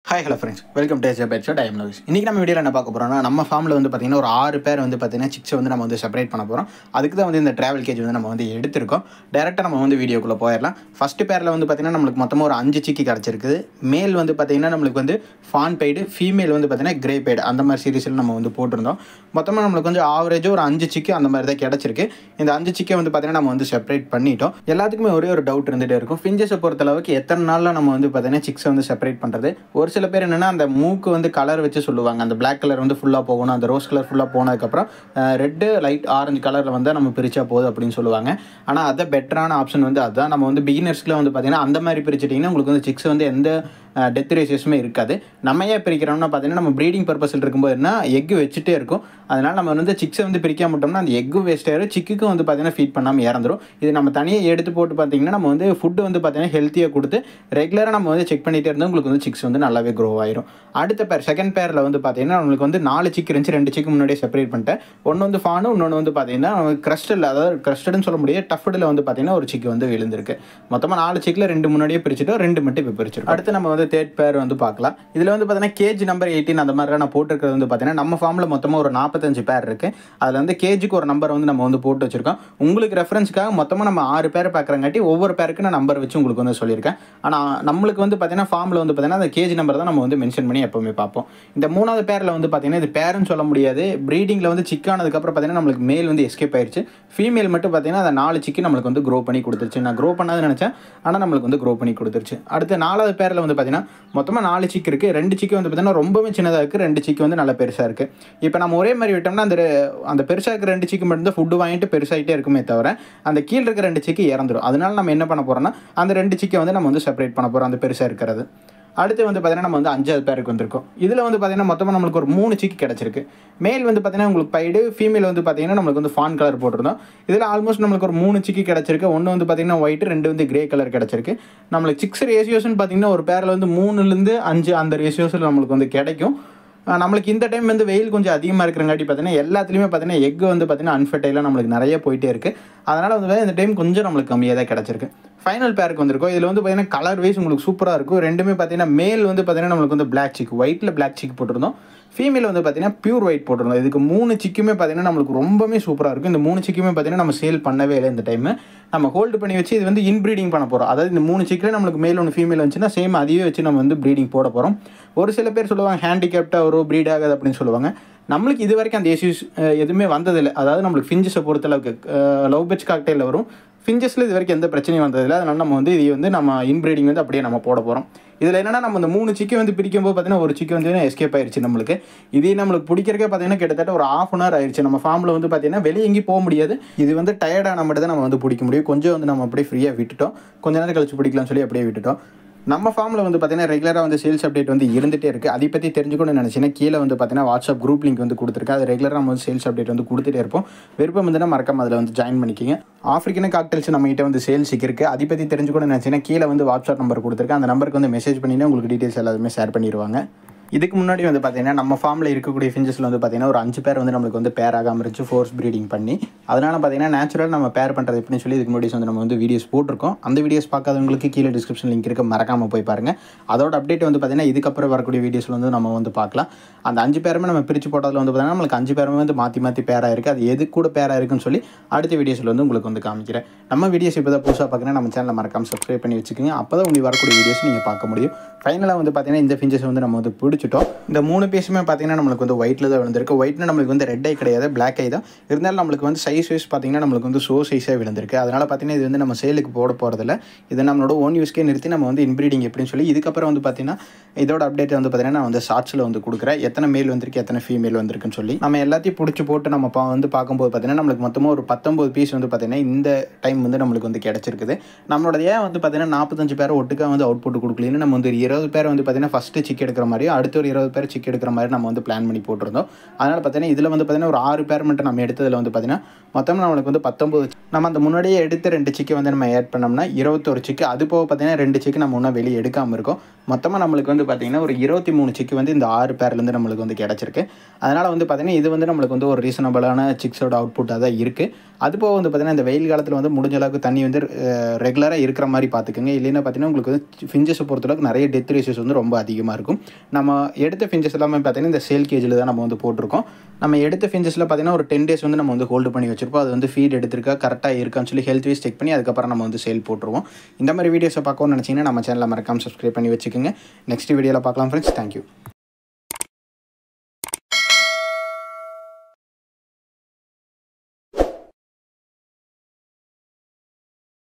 hi hello friends welcome to pet show time loves இன்றைக்கி நம்ம வீடியோவில் என்ன பார்க்க போகிறோம்னா நம்ம ஃபார்மில் வந்து பார்த்திங்கன்னா ஒரு ஆறு பேர் வந்து பார்த்திங்கன்னா சிக்ஸை வந்து நம்ம வந்து செப்பரேட் பண்ண போகிறோம் அதுக்கு தான் வந்து இந்த ட்ராவல் கேஜ் வந்து நம்ம வந்து எடுத்திருக்கோம் டேரெக்டாக நம்ம வந்து வீடியோக்குள்ளே போயிடலாம் ஃபஸ்ட்டு பேரில் வந்து பார்த்திங்கன்னா நம்மளுக்கு மொத்தமாக ஒரு அஞ்சு சிக்கி கிடச்சிருக்குது மேல் வந்து பார்த்திங்கன்னா நம்மளுக்கு வந்து ஃபான் பெய்டு ஃபீமேல் வந்து பார்த்திங்கன்னா கிரே பெய்டு அந்த மாதிரி சீரீஸில் நம்ம வந்து போட்டிருந்தோம் மொத்தமாக நம்மளுக்கு கொஞ்சம் ஆவரேஜாக ஒரு அஞ்சு சிக்கு அந்த மாதிரி தான் கிடச்சிருக்கு இந்த அஞ்சு சிக்கை வந்து பார்த்திங்கன்னா நம்ம வந்து செப்பரேட் பண்ணிட்டோம் எல்லாத்துக்குமே ஒரே ஒரு டவுட் இருந்துகிட்டே இருக்கும் ஃபிஞ்சஸை பொறுத்தளவுக்கு எத்தனை நாளில் நம்ம வந்து பார்த்திங்கன்னா சிக்ஸை வந்து செப்பரேட் பண்ணுறது ஒரு சில பேர் என்னென்னா அந்த மூக்கு வந்து கலர் வச்சு சொல்லுவாங்க அந்த Black கலர் வந்து ஃபுல்லாக போகணும் அந்த ரோஸ் கலர் ஃபுல்லாக போனதுக்கப்புறம் ரெட்டு லைட் ஆரஞ்சு கலரில் வந்து நம்ம பிரிச்சா போதும் அப்படின்னு சொல்லுவாங்க ஆனால் அதை பெட்டரான ஆப்ஷன் வந்து அதுதான் நம்ம வந்து பிகினர்ஸ்க்குலாம் வந்து பார்த்திங்கன்னா அந்த மாதிரி பிரிச்சிட்டிங்கன்னா உங்களுக்கு வந்து சிக்ஸ் வந்து எந்த டெத் ரேஷியஸுமே இருக்காது நம்ம ஏன் பிரிக்கிறோம்னா பார்த்தீங்கன்னா நம்ம ப்ரீடிங் பர்பஸில் இருக்கும்போது என்ன எக்கு வச்சுட்டே இருக்கும் அதனால் நம்ம வந்து சிக்ஸை வந்து பிரிக்காம விட்டோம்னா அந்த எக்கு வேஸ்ட் ஆயிரும் சிக்குக்கும் வந்து பார்த்தீங்கன்னா ஃபீட் பண்ணாமல் இறந்துரும் இது நம்ம தனியாக எடுத்து போட்டு பார்த்தீங்கன்னா நம்ம வந்து ஃபுட்டு வந்து பார்த்தீங்கன்னா ஹெல்த்தியாக கொடுத்து ரெகுலராக நம்ம வந்து செக் பண்ணிகிட்டே இருந்தால் உங்களுக்கு வந்து சிக்ஸ் வந்து நல்லாவே க்ரோ ஆயிரும் அடுத்த பேர் செகண்ட் பேரில் வந்து பார்த்தீங்கன்னா நம்மளுக்கு வந்து நாலு சிக்கு இருந்துச்சு ரெண்டு சிக்கு முன்னாடியே செப்பரேட் பண்ணிட்டேன் ஒன்று வந்து ஃபானு இன்னொன்று வந்து பார்த்தீங்கன்னா கிரஸ்டல் அதாவது கிரஸ்டட்னு சொல்ல முடியாது டஃப்டில் வந்து பார்த்தீங்கன்னா ஒரு சிக்கு வந்து விழுந்திருக்கு மொத்தமாக நாலு சிக்கில் ரெண்டு முன்னாடியே பிரிச்சுட்டோம் ரெண்டு மட்டும் இப்போ பிரிச்சிருக்கோம் அடுத்து நம்ம வந்து தேர்ட் பேர் வந்து பார்க்கலாம் இதில் வந்து பார்த்தீங்கன்னா கேஜ் நம்பர் எயிட்டீன் அந்த மாதிரி நான் போட்டிருக்கிறது வந்து பார்த்தீங்கன்னா நம்ம ஃபார்மில் மொத்தமாக ஒரு நாற்பத்தஞ்சு பேர் இருக்குது அதில் வந்து கேஜுக்கு ஒரு நம்பர் வந்து நம்ம வந்து போட்டு வச்சிருக்கோம் உங்களுக்கு ரெஃபரன்ஸ்க்காக மொத்தமாக நம்ம ஆறு பேர் பார்க்குறங்காட்டி ஒவ்வொரு பேருக்கு நான் நம்பர் வச்சு உங்களுக்கு வந்து சொல்லியிருக்கேன் ஆனால் நம்மளுக்கு வந்து பார்த்தீங்கன்னா ஃபார்மில் வந்து பார்த்தீங்கன்னா அந்த கேஜ் நம்பர் தான் நம்ம வந்து மென்ஷன் பண்ணி எப்போவுமே பார்ப்போம் இந்த மூணாவது பேரில் வந்து பார்த்தீங்கன்னா இது பேருன்னு சொல்ல முடியாது ப்ரீடிங்கில் வந்து சிக்கானதுக்கப்புறம் பார்த்தீங்கன்னா நம்மளுக்கு மேல் வந்து எஸ்கேப் ஆயிடுச்சு ஃபீமேல் மட்டும் பார்த்தீங்கன்னா அந்த நாலு சிக்கு நம்மளுக்கு வந்து க்ரோ பண்ணி கொடுத்துருச்சு நான் க்ரோ பண்ணாதுன்னு நினச்சேன் ஆனால் நம்மளுக்கு வந்து க்ரோ பண்ணி கொடுத்துருச்சு அடுத்து நாலாவது பேரில் வந்து பார்த்தீங்கன்னா மொத்தமாக நாலு சிக்கு இருக்குது ரெண்டு சிக்கு வந்து பார்த்தீங்கன்னா ரொம்பவே சின்னதாக இருக்குது ரெண்டு சிக்கு வந்து நல்ல பெருசாக இருக்குது இப்போ நம்ம ஒரே மாதிரி விட்டோம்னா அந்த ரெ- அந்த பெருசாக இருக்கிற ரெண்டு சிக்கு மட்டும் தான் ஃபுட்டு வாங்கிட்டு பெருசாகிட்டே இருக்குமே தவிர அந்த கீழே இருக்கிற ரெண்டு சிக்கு இறந்துரும் அதனால நம்ம என்ன பண்ண போகிறோம்னா அந்த ரெண்டு சிக்கை வந்து நம்ம வந்து செப்பரேட் பண்ண போகிறோம் அந்த பெருசாக இருக்கிறது அடுத்து வந்து பார்த்தீங்கன்னா நம்ம வந்து அஞ்சாவது பேருக்கு வந்திருக்கோம் இதில் வந்து பார்த்தீங்கன்னா மொத்தமாக நம்மளுக்கு ஒரு மூணு சிக்கு கிடச்சிருக்கு மேல் வந்து பார்த்தீங்கன்னா உங்களுக்கு பைடு ஃபீமேல் வந்து பார்த்தீங்கன்னா நம்மளுக்கு வந்து ஃபான் கலர் போட்டிருந்தோம் இதில் ஆல்மோஸ்ட் நம்மளுக்கு ஒரு மூணு சிக்கி கிடச்சிருக்கு ஒன்று வந்து பார்த்தீங்கன்னா ஒயிட் ரெண்டு வந்து கிரே கலர் கிடச்சிருக்கு நம்மளுக்கு சிக்ஸ் ரேஷியோஸ்னு பார்த்தீங்கன்னா ஒரு பேரில் வந்து மூணுலேருந்து அஞ்சு அந்த ரேஷியோஸில் நம்மளுக்கு வந்து கிடைக்கும் ஆஹ் நம்மளுக்கு இந்த டைம் வந்து வெயில் கொஞ்சம் அதிகமாக இருக்கிறங்காட்டி பார்த்தீங்கன்னா எல்லாத்துலேயுமே பார்த்தீங்கன்னா எக் வந்து பார்த்தீங்கன்னா அன்ஃபர்டைலாக நம்மளுக்கு நிறைய போயிட்டே இருக்குது அதனால் வந்து இந்த டைம் கொஞ்சம் நம்மளுக்கு கம்மியாக தான் கிடச்சிருக்கு ஃபைனல் பேருக்கு வந்திருக்கும் இதில் வந்து பார்த்தீங்கன்னா கலர் வைஸ் உங்களுக்கு சூப்பராக இருக்கும் ரெண்டுமே பார்த்தீங்கன்னா மேல் வந்து பார்த்தீங்கன்னா நம்மளுக்கு வந்து பிளாக் சிக் ஒயிட்டில் பிளாக் சிக் போட்டிருந்தோம் ஃபீமேல் வந்து பார்த்தீங்கன்னா பியூர் ஒயிட் போட்டிருந்தோம் இதுக்கு மூணு சிக்குமே பார்த்தீங்கன்னா நம்மளுக்கு ரொம்பவே சூப்பராக இருக்கும் இந்த மூணு சிக்குமே பார்த்தீங்கன்னா நம்ம சேல் பண்ணவே இல்லை இந்த டைம் நம்ம ஹோல்டு பண்ணி வச்சு இது வந்து இன்ப்ரீடிங் பண்ண போகிறோம் அதாவது இந்த மூணு சிக்கில் நம்மளுக்கு மேல் ஒன்று ஃபீமேல் வந்துச்சுன்னா சேம் அதையே வச்சு நம்ம வந்து ப்ரீடிங் போட போகிறோம் ஒரு சில பேர் சொல்லுவாங்க ஹேண்டிகேப்டாக வரும் ப்ரீட் ஆகாது அப்படின்னு சொல்லுவாங்க நம்மளுக்கு இது வரைக்கும் அந்த இஷ்யூஸ் எதுவுமே வந்ததில்லை அதாவது நம்மளுக்கு ஃபிஞ்சஸை பொறுத்தளவுக்கு லவ் பெச் காக்டெயிலில் வரும் ஃபிஞ்சஸில் இது வரைக்கும் எந்த பிரச்சனையும் வந்ததில்லை அதனால நம்ம வந்து இது வந்து நம்ம இன்ப்ரீடிங் வந்து அப்படியே நம்ம போட போகிறோம் இதில் என்னன்னா நம்ம இந்த மூணு சிக்கை வந்து பிரிக்கும் போது பார்த்தீங்கன்னா ஒரு சிக்கை வந்து எஸ்கேப் ஆயிருச்சு நம்மளுக்கு இதே நம்மளுக்கு பிடிக்கிறக்கே பார்த்தீங்கன்னா கிட்டத்தட்ட ஒரு ஆஃப் அன் ஹவர் ஆயிடுச்சு நம்ம ஃபார்மில் வந்து பார்த்தீங்கன்னா வெளியே எங்கேயும் போக முடியாது இது வந்து டயர்டான மட்டும் தான் நம்ம வந்து பிடிக்க முடியும் கொஞ்சம் வந்து நம்ம அப்படியே ஃப்ரீயாக விட்டுட்டோம் கொஞ்ச நேரம் கழிச்சு பிடிக்கலாம்னு சொல்லி அப்படியே விட்டுட்டோம் நம்ம ஃபார்மில் வந்து பார்த்தீங்கன்னா ரெகுலராக வந்து சேல்ஸ் அப்டேட் வந்து இருந்துகிட்டே இருக்குது அதை பற்றி தெரிஞ்சுக்கணும்னு நினச்சின்னா கீழே வந்து பார்த்தீங்கன்னா வாட்ஸ்அப் குரூப் லிங்க் வந்து கொடுத்துருக்கேன் அது ரெகுலராக நம்ம வந்து சேல்ஸ் அப்டேட் வந்து கொடுத்துட்டே இருப்போம் விருப்பம் வந்து மறக்காம அதில் வந்து ஜாயின் பண்ணிக்கிங்க ஆஃப்ரிக்கன் காக்டெல்ஸ் நம்ம கிட்ட வந்து சேல்ஸ் இருக்குது அதை பற்றி தெரிஞ்சுக்கணும்னு நினச்சின்னா கீழே வந்து வாட்ஸ்அப் நம்பர் கொடுத்துருக்கேன் அந்த நம்பருக்கு வந்து மெசேஜ் பண்ணினா உங்களுக்கு டீட்டெயில்ஸ் எல்லாருமே ஷேர் பண்ணிடுவாங்க இதுக்கு முன்னாடி வந்து பார்த்தீங்கன்னா நம்ம ஃபார்மில் இருக்கக்கூடிய ஃபிஞ்சஸில் வந்து பார்த்தீங்கன்னா ஒரு அஞ்சு பேர் வந்து நம்மளுக்கு வந்து பேர் ஆகாமல் இருந்துச்சு ஃபோர்ஸ் ப்ரீடிங் பண்ணி அதனால் பார்த்தீங்கன்னா நேச்சுரல் நம்ம பேர் பண்ணுறது எப்படின்னு சொல்லி இதுக்கு முன்னாடி வந்து நம்ம வந்து வீடியோஸ் போட்டிருக்கோம் அந்த வீடியோஸ் பார்க்காதவங்களுக்கு கீழே டிஸ்கிரிப்ஷன் லிங்க் இருக்க மறக்காமல் போய் பாருங்கள் அதோட அப்டேட் வந்து பார்த்தீங்கன்னா இதுக்கப்புறம் வரக்கூடிய வீடியோஸில் வந்து நம்ம வந்து பார்க்கலாம் அந்த அஞ்சு பேருமே நம்ம பிரித்து போட்டதில் வந்து பார்த்தீங்கன்னா நம்மளுக்கு அஞ்சு பேருமே வந்து மாற்றி மாற்றி பேராக இருக்குது அது எது கூட பேராக இருக்குன்னு சொல்லி அடுத்த வீடியோஸில் வந்து உங்களுக்கு வந்து காமிக்கிறேன் நம்ம வீடியோஸ் இப்போ தான் புதுசாக பார்க்குறேன் நம்ம சேனலை மறக்காமல் சப்ஸ்கிரைப் பண்ணி வச்சுக்கோங்க அப்போ தான் உங்களுக்கு வரக்கூடிய வீடியோஸ் நீங்கள் பார்க்க முடியும் ஃபைனலாக வந்து பார்த்தீங்கன்னா இந்த ஃபிஞ்சஸ் வந்து நம்ம வந்து பிடிச்சிட்டோம் இந்த மூணு பீஸுமே பார்த்தீங்கன்னா நம்மளுக்கு வந்து ஒயிட்டில் தான் விழுந்திருக்கு ஒயிட்னா நம்மளுக்கு வந்து ரெட் ஐ கிடையாது பிளாக் ஐ தான் இருந்தாலும் நம்மளுக்கு வந்து சைஸ் வைஸ் பார்த்தீங்கன்னா நம்மளுக்கு வந்து ஷோ சைஸாக விழுந்திருக்கு அதனால் பார்த்தீங்கன்னா இது வந்து நம்ம சேலுக்கு போட போகிறதில்ல இது நம்மளோட ஓன் யூஸ்க்கே நிறுத்தி நம்ம வந்து இன்ப்ரீடிங் எப்படின்னு சொல்லி இதுக்கப்புறம் வந்து பார்த்தீங்கன்னா இதோட அப்டேட் வந்து பார்த்தீங்கன்னா நான் வந்து ஷார்ட்ஸில் வந்து கொடுக்குறேன் எத்தனை மேல் வந்திருக்கு எத்தனை ஃபீமேல் வந்திருக்குன்னு சொல்லி நம்ம எல்லாத்தையும் பிடிச்சி போட்டு நம்ம பா- வந்து பார்க்கும்போது பார்த்தீங்கன்னா நம்மளுக்கு மொத்தமாக ஒரு பத்தொம்பது பீஸ் வந்து பார்த்தீங்கன்னா இந்த டைம் வந்து நம்மளுக்கு வந்து கிடச்சிருக்குது நம்மளோட ஏன் வந்து பார்த்தீங்கன்னா நாற்பத்தஞ்சு பேர் ஒட்டுக்கா வந்து அவுட் புட் கொடுக்கலன்னு நம்ம வந்து ஒரு இருபது பேர் வந்து பார்த்தீங்கன்னா ஃபஸ்ட்டு சிக் எடுக்கிற மாதிரியும் அடுத்து ஒரு இருபது பேர் சிக் எடுக்கிற மாதிரி நம்ம வந்து பிளான் பண்ணி போட்டிருந்தோம் அதனால் பார்த்தீங்கன்னா இதில் வந்து பார்த்தீங்கன்னா ஒரு ஆறு பேர் மட்டும் நம்ம எடுத்ததில் வந்து பார்த்தீங்கன்னா மொத்தம் நம்மளுக்கு வந்து பத்தொம்பது நம்ம அந்த முன்னாடியே எடுத்த ரெண்டு சிக்கை வந்து நம்ம ஆட் பண்ணோம்னா இருபத்தொரு சிக்கு அது போக பார்த்தீங்கன்னா ரெண்டு சிக்கு நம்ம இன்னும் வெளியே எடுக்காமல் இருக்கோம் மொத்தமாக நம்மளுக்கு வந்து பார்த்திங்கன்னா ஒரு இருபத்தி மூணு சிக்கு வந்து இந்த ஆறு பேர்லேருந்து நம்மளுக்கு வந்து கிடச்சிருக்கு அதனால் வந்து பார்த்திங்கன்னா இது வந்து நம்மளுக்கு வந்து ஒரு ரீசனபிளான சிக்ஸோட அவுட்புட்டாக தான் இருக்குது அது போக வந்து பார்த்திங்கன்னா இந்த வெயில் காலத்தில் வந்து முடிஞ்ச அளவுக்கு தண்ணி வந்து ரெகுலராக இருக்கிற மாதிரி பார்த்துக்கோங்க இல்லைன்னா பார்த்தீங்கன்னா உங்களுக்கு வந்து ஃபிஞ்சஸை பொறுத்தளவுக்கு நிறைய டெத் ரேஷியோஸ் வந்து ரொம்ப அதிகமாக இருக்கும் நம்ம எடுத்த ஃபிஞ்சஸ் எல்லாமே பார்த்தீங்கன்னா இந்த சேல் கேஜில் தான் நம்ம வந்து போட்டிருக்கோம் நம்ம எடுத்த ஃபிஞ்சஸில் பார்த்தீங்கன்னா ஒரு டென் டேஸ் வந்து நம்ம வந்து ஹோல்டு பண்ணி வச்சிருப்போம் அது வந்து ஃபீட் எடுத்திருக்கா கரெக்டாக இருக்கான்னு சொல்லி ஹெல்த் வைஸ் செக் பண்ணி அதுக்கப்புறம் நம்ம வந்து சேல் போட்டுருவோம் இந்த மாதிரி வீடியோஸை பார்க்கணும்னு நினச்சிங்கன்னா நம்ம சேனலை மறக்காமல் சப்ஸ்கிரைப் பண்ணி வச்சுக்கோங்க நெக்ஸ்ட் வீடியோவில் பார்க்கலாம் ஃப்ரெண்ட்ஸ் தேங்க்யூ